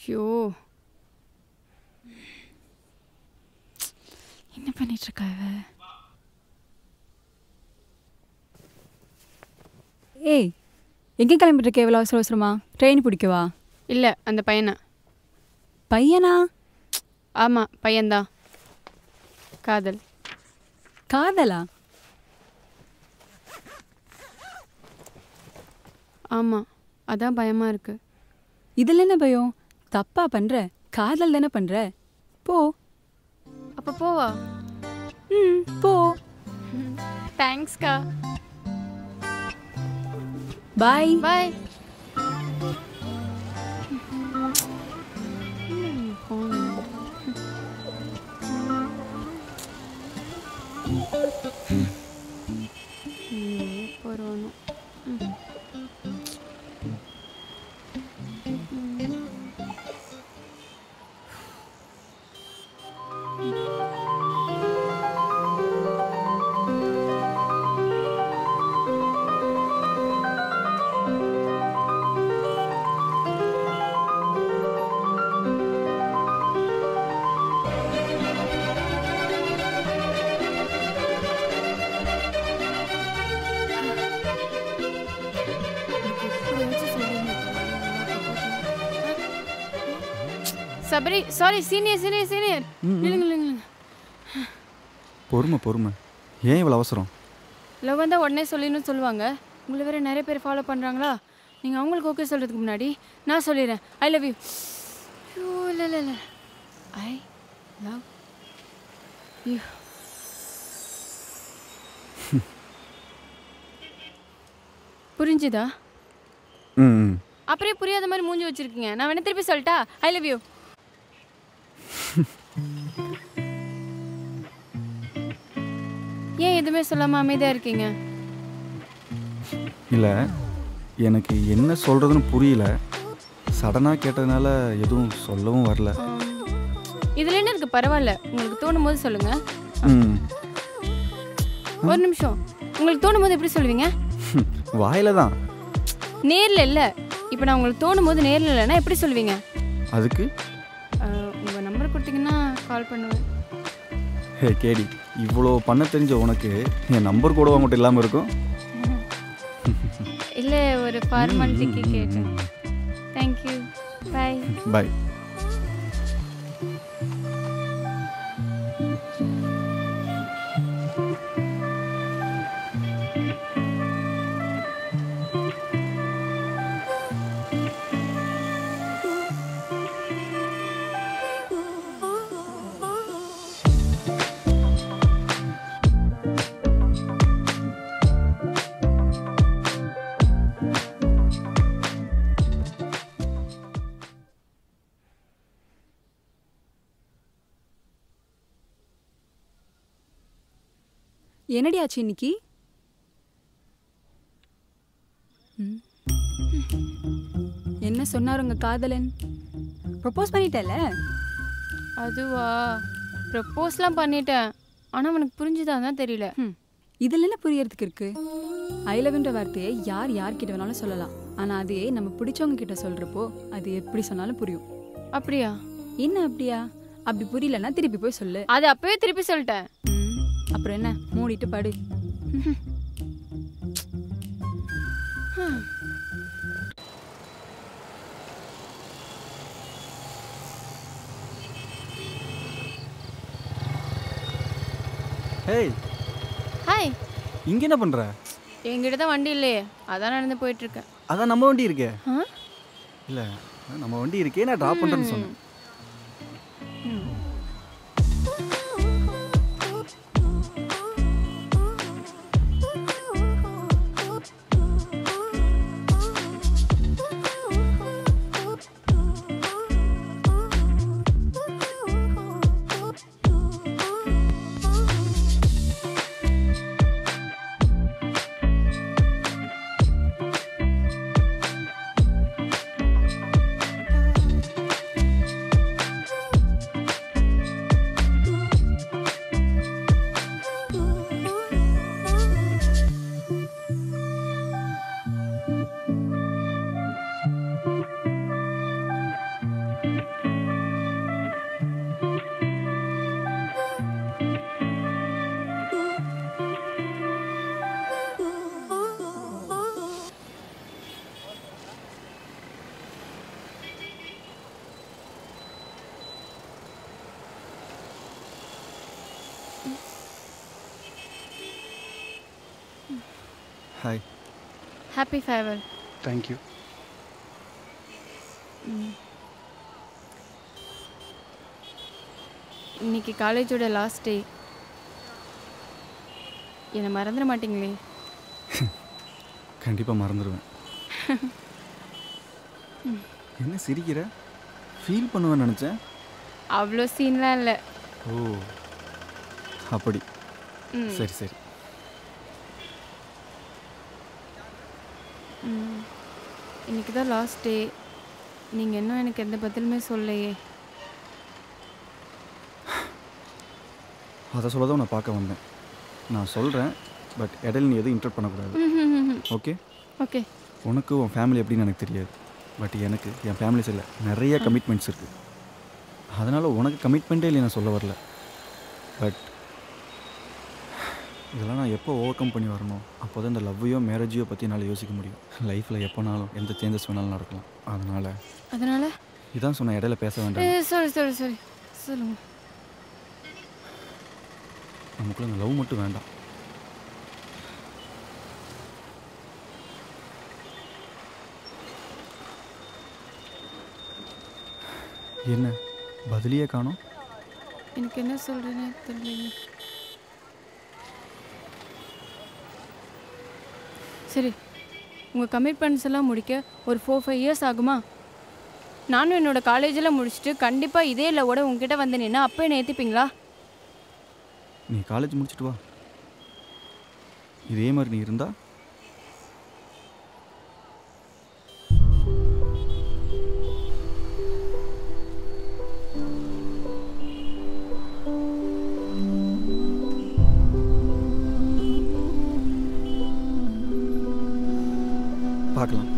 ஐயோ என்ன பண்ணிட்டு இருக்கா இவ ஏய் எங்கே கிளம்பிட்டு இருக்க இவ்வளோ அவசர அவசரமா ட்ரெயின் பிடிக்கவா இல்லை அந்த பையனை பையனா ஆமாம் பையன்தான் காதல் காதலா ஆமாம் அதான் பயமாக இருக்கு இதில் என்ன பயம் தப்பா பண்ற காதல் தானே பண்ற போ அப்போ போவா ம் போ தேங்க்ஸ்க்கா பாய் பாய் போகிறோன்னு Sabari sorry senior senior senior இல்லைங்க இல்லைங்க பொறுமை பொறுமை ஏன் இவ்வளோ அவசரம் லவ் வந்தால் உடனே சொல்லிடணும்னு சொல்லுவாங்க உங்களை வேற நிறைய பேர் ஃபாலோ பண்ணுறாங்களா நீங்கள் அவங்களுக்கு ஓகே சொல்கிறதுக்கு முன்னாடி நான் சொல்லிடுறேன் ஐ லவ் யூ ஐயோ இல்லை இல்லை இல்லை ஐ லவ் யூ புரிஞ்சுதா ம் ம். அப்படியே புரியாத மாதிரி மூஞ்சி வச்சிருக்கீங்க நான் வேணா திருப்பி சொல்லட்டா ஐ லவ் யூ ஏன் எதுவுமே சொல்லாம அமைதியா இருக்கீங்க இல்லை எனக்கு என்ன சொல்கிறதுன்னு புரியல சடனாக கேட்டதுனால எதுவும் சொல்லவும் வரல ஆம். இதுல என்ன இருக்கு பரவாயில்ல உங்களுக்கு தோணும் போது சொல்லுங்க ம் ஒரு நிமிஷம் உங்களுக்கு தோணும் போது எப்படி சொல்லுவீங்க வாயில தான் நேர்ல இல்ல இப்போ நான் உங்களுக்கு தோணும் போது நேர்ல இல்லைன்னா எப்படி சொல்லுவீங்க அதுக்கு அஹ், உங்க நம்பர் கொடுத்தீங்கன்னா கால் பண்ணுவேன் ஹே கேடி இவ்வளோ பண்ண தெரிஞ்ச உனக்கு என் நம்பர் கூட உங்கள்கிட்ட இல்லாமல் இருக்கும் இல்ல ஒரு ஃபார்மாலிட்டிக்கு கேட்டேன் தேங்க்யூ பாய் பாய் என்னடி ஆச்சு இன்னைக்கு ம். என்ன சொன்னார் உங்க காதலன் ப்ரப்போஸ் பண்ணிட்டல அதுவா ப்ரப்போஸ்லாம் பண்ணிட்டேன் ஆனா அவனுக்கு புரிஞ்சுதான் தான் தெரியல ம். இதுல என்ன புரியறதுக்கு இருக்கு ஐ லவ்ன்ற வார்த்தையை யார் யார்கிட்ட வேணாலும் சொல்லலாம் ஆனா அதே நம்ம பிடிச்சவங்க கிட்ட சொல்றப்போ அது எப்படி சொன்னாலும் புரியும் அப்படியா என்ன அப்படியா அப்படி புரியலன்னா திருப்பி போய் சொல்லு அது அப்பவே திருப்பி சொல்லிட்டேன் ம். அப்புறம் என்ன மூடிட்டு படு ஹேய் ஹாய் இங்கே என்ன பண்ணுற என்கிட்ட தான் வண்டி இல்லையே அதான் நடந்து போயிட்டு இருக்கேன் அதான் நம்ம வண்டி இருக்கே ஆ? இல்லை நம்ம வண்டி இருக்கே நான் ட்ராப் பண்ணுறேன்னு சொன்னேன் ஹாய் ஹாப்பி ஃபேர்வெல் தேங்க்யூ இன்னைக்கு காலேஜோட லாஸ்ட் டே என்னை மறந்துட மாட்டீங்களே கண்டிப்பாக மறந்துடுவேன் என்ன சிரிக்கிற ஃபீல் பண்ணுவேன்னு நினச்சேன் அவ்வளோ சீன்லாம் இல்லை ஓ அப்படி ம். சரி சரி ம். இன்னைக்கு தான் லாஸ்ட் டே நீங்கள் இன்னும் எனக்கு எந்த பதிலுமே சொல்லலையே அதை சொல்ல தான் நான் பார்க்க வந்தேன் நான் சொல்கிறேன் பட் இடையில நீ எதுவும் இன்டர் பண்ணக்கூடாது ஓகே ஓகே உனக்கு உன் ஃபேமிலி எப்படின்னு எனக்கு தெரியாது பட் எனக்கு என் ஃபேமிலி சைடில் நிறைய கமிட்மெண்ட்ஸ் இருக்குது அதனால் உனக்கு கமிட்மெண்ட்டே இல்லை நான் சொல்ல வரல பட் இதெல்லாம் நான் எப்போ ஓவர் கம் பண்ணி வரணும் அப்போ தான் இந்த லவ்வையோ மேரேஜையோ பற்றி என்னால் யோசிக்க முடியும் லைஃப்பில் எப்போனாலும் எந்த சேஞ்சஸ் வேணாலும் நடக்கலாம் அதனால் அதனால் இதான் சொன்ன இடையில பேச வேண்டாம் சாரி சாரி சாரி சொல்லுங்கள் நமக்குள்ள இந்த லவ் மட்டும் வேண்டாம் என்ன பதிலியே காணோம் எனக்கு என்ன சொல்கிறேன்னு தெரியலையே சரி உங்கள் கமிட்மெண்ட்ஸ் எல்லாம் முடிக்க ஒரு ஃபோர் ஃபைவ் இயர்ஸ் ஆகுமா நானும் என்னோட காலேஜில் முடிச்சுட்டு கண்டிப்பாக இதே லவோட உங்ககிட்ட வந்து நின்னா அப்போ என்ன ஏற்றிப்பீங்களா நீ காலேஜ் முடிச்சிட்டு வா இதே மாதிரி நீ இருந்தா பார்க்கலாம்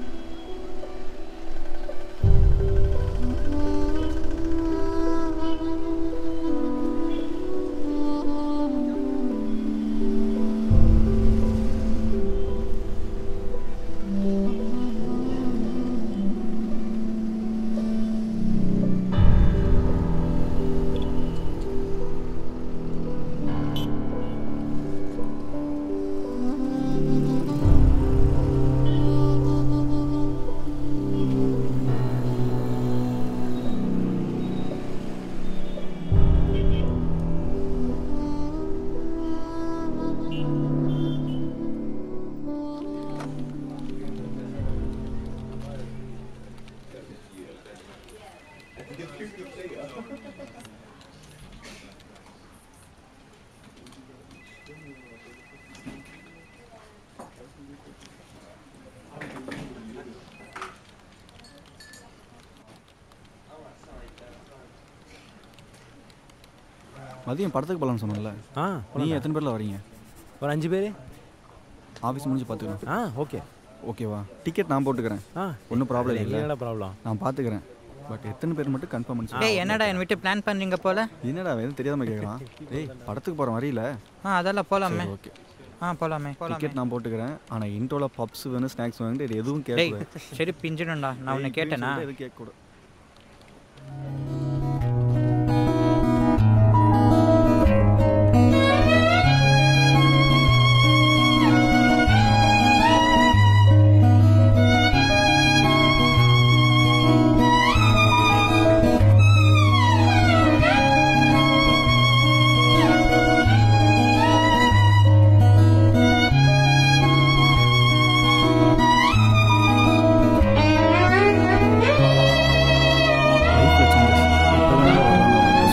மதியம் படத்துக்கு போகலான்னு சொன்னல ஆ நீ எத்தனை பேரில் வரீங்க ஒரு அஞ்சு பேர் ஆஃபீஸ் முடிஞ்சு பார்த்துக்கலாம் ஆ ஓகே ஓகேவா டிக்கெட் நான் போட்டுக்கிறேன் ஆ ஒன்றும் ப்ராப்ளம் இல்லை என்னடா ப்ராப்ளம் நான் பார்த்துக்கிறேன் பட் எத்தனை பேர் மட்டும் கன்ஃபார்ம் பண்ணி சொல்லு. டேய் என்னடா என் வீட்டு பிளான் பண்ணுறீங்க போல என்னடா எதுவும் தெரியாம கேட்குறான் டேய் படத்துக்கு போகிறேன் வரையில ஆ அதெல்லாம் போலாமே ஓகே ஆ போலாமே போலாமே டிக்கெட் நான் போட்டுக்கிறேன் ஆனால் இன்ட்ரோவில் பப்ஸ் வேணும் ஸ்நாக்ஸ் வேணும் இது எதுவும் டேய் கேட்கக்கூடாது சரி பிஞ்சிடும்டா நான் உன்னை கேட்டேனா எதுவும் கேட்கக்கூடாது லைஃப்பில் சேஞ்சஸ் எப்போ வேணாலும் வரலாம் நான்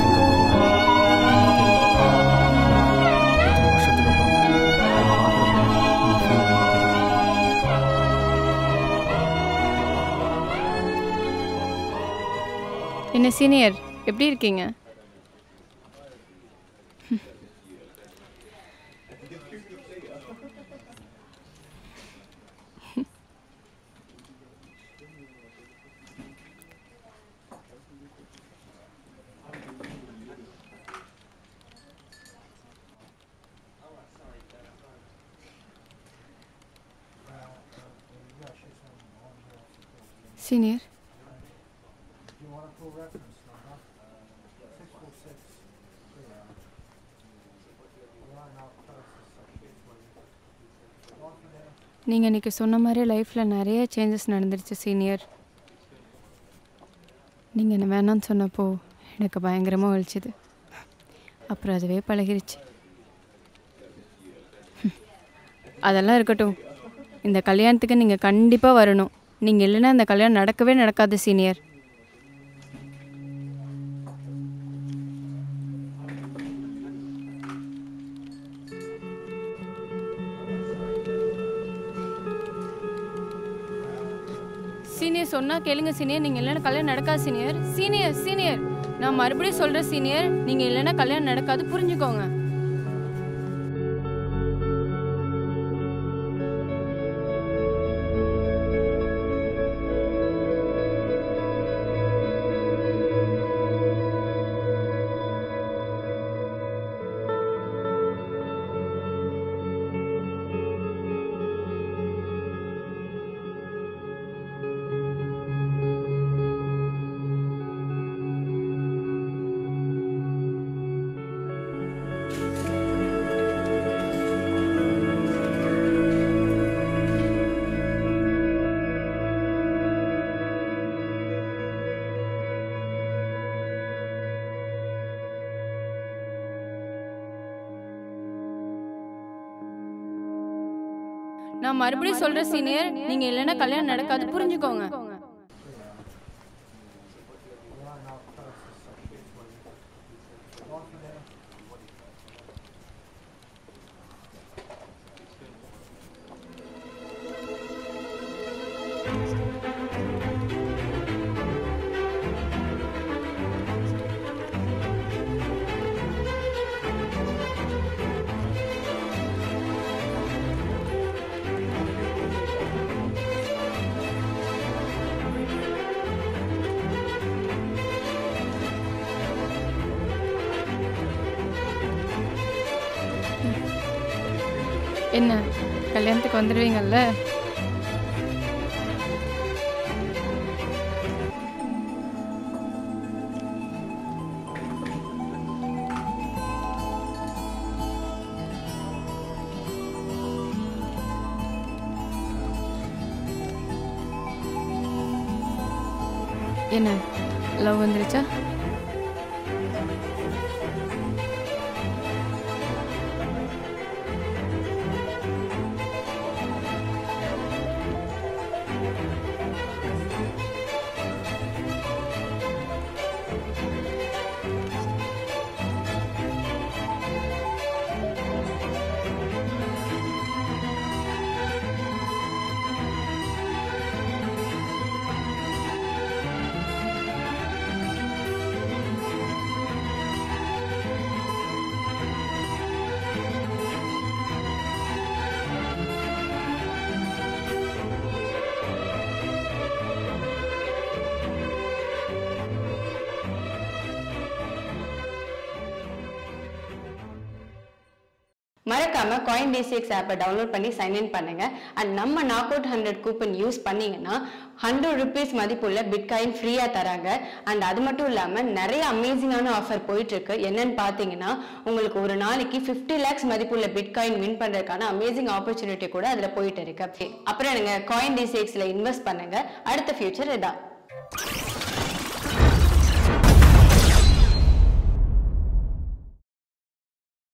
சொல்கிறேன் வருஷத்துக்கு அப்புறம் நான் பார்க்குறப்ப நான் feel பண்ண தெரியும் என்ன சீனியர் எப்படி இருக்கீங்க சீனியர் நீங்கள் இன்னைக்கு சொன்ன மாதிரி லைஃப்பில் நிறைய சேஞ்சஸ் நடந்துருச்சு சீனியர் நீங்கள் என்ன வேணாம்னு சொன்னப்போ எனக்கு பயங்கரமாக வலிச்சுது அப்புறம் அதுவே பழகிருச்சு ஹம். அதெல்லாம் இருக்கட்டும் இந்த கல்யாணத்துக்கு நீங்கள் கண்டிப்பாக வரணும் நீங்கள் இல்லைன்னா இந்த கல்யாணம் நடக்கவே நடக்காது சீனியர் சீனியர் சொன்னா கேளுங்க சீனியர் நீங்க இல்லைன்னா கல்யாணம் நடக்காது சீனியர் சீனியர் சீனியர் நான் மறுபடியும் சொல்றேன் சீனியர் நீங்க இல்லைன்னா கல்யாணம் நடக்காது புரிஞ்சுக்கோங்க நான் மறுபடியும் சொல்றேன் சீனியர் நீங்க இல்லைன்னா கல்யாணம் நடக்காது புரிஞ்சுக்கோங்க என்ன கல்யாணத்துக்கு வந்துடுவீங்கல்ல என்ன லவ் வந்துருச்சா மறக்காம காயின் டிசிஎக்ஸ் ஆப்பை டவுன்லோட் பண்ணி சைன் இன் பண்ணுங்க அண்ட் நம்ம knock out hundred coupon use பண்ணீங்கன்னா ஹண்ட்ரட் ருபீஸ் மதிப்புள்ள பிட்காயின் ஃப்ரீயா தராங்க அண்ட் அது மட்டும் இல்லாம நிறைய அமேசிங்கான ஆஃபர் போயிட்டு இருக்கு என்னன்னு பாத்தீங்கன்னா உங்களுக்கு ஒரு நாளைக்கு 50 லேக்ஸ் மதிப்புள்ள பிட்காயின் வின் பண்றதுக்கான அமேசிங் ஆப்பர்ச்சுனிட்டி கூட அதுல போயிட்டு இருக்கு அப்புறம் நீங்க காயின் டிசிஎக்ஸ்ல இன்வெஸ்ட் பண்ணுங்க அடுத்த ஃபியூச்சர் இதான்